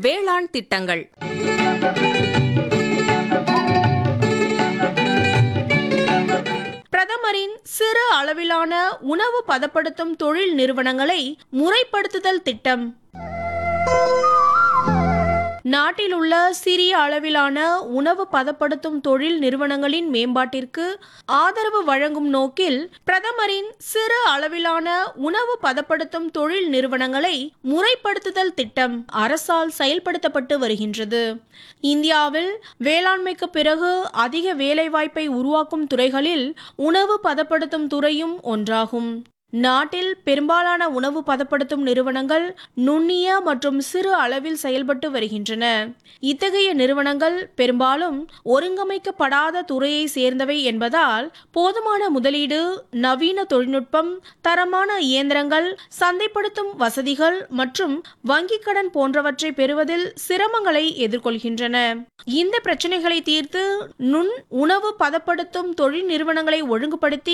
வேளாண் திட்டங்கள் பிரதமரின் சிறு அளவிலான உணவு பதப்படுத்தும் தொழில் நிறுவனங்களை முறைப்படுத்துதல் திட்டம் நாட்டில் உள்ள சிறிய அளவிலான உணவு பதப்படுத்தும் தொழில் நிறுவனங்களின் மேம்பாட்டிற்கு ஆதரவு வழங்கும் நோக்கில் பிரதமரின் சிறு அளவிலான உணவு பதப்படுத்தும் தொழில் நிறுவனங்களை முறைப்படுத்துதல் திட்டம் அரசால் செயல்படுத்தப்பட்டு வருகின்றது இந்தியாவில் வேளாண்மைக்கு பிறகு அதிக வேலைவாய்ப்பை உருவாக்கும் துறைகளில் உணவு பதப்படுத்தும் துறையும் ஒன்றாகும் நாட்டில் பெரும்பாலான உணவு பதப்படுத்தும் நிறுவனங்கள் நுண்ணிய மற்றும் சிறு அளவில் செயல்பட்டு வருகின்றன இத்தகைய நிறுவனங்கள் பெரும்பாலும் ஒருங்கமைக்கப்படாத துறையை சேர்ந்தவை என்பதால் போதுமான முதலீடு நவீன தொழில்நுட்பம் தரமான இயந்திரங்கள் சந்தைப்படுத்தும் வசதிகள் மற்றும் வங்கிக் கடன் போன்றவற்றை பெறுவதில் சிரமங்களை எதிர்கொள்கின்றன இந்த பிரச்சனைகளை தீர்த்து நுண் உணவு பதப்படுத்தும் தொழில் நிறுவனங்களை ஒழுங்குபடுத்தி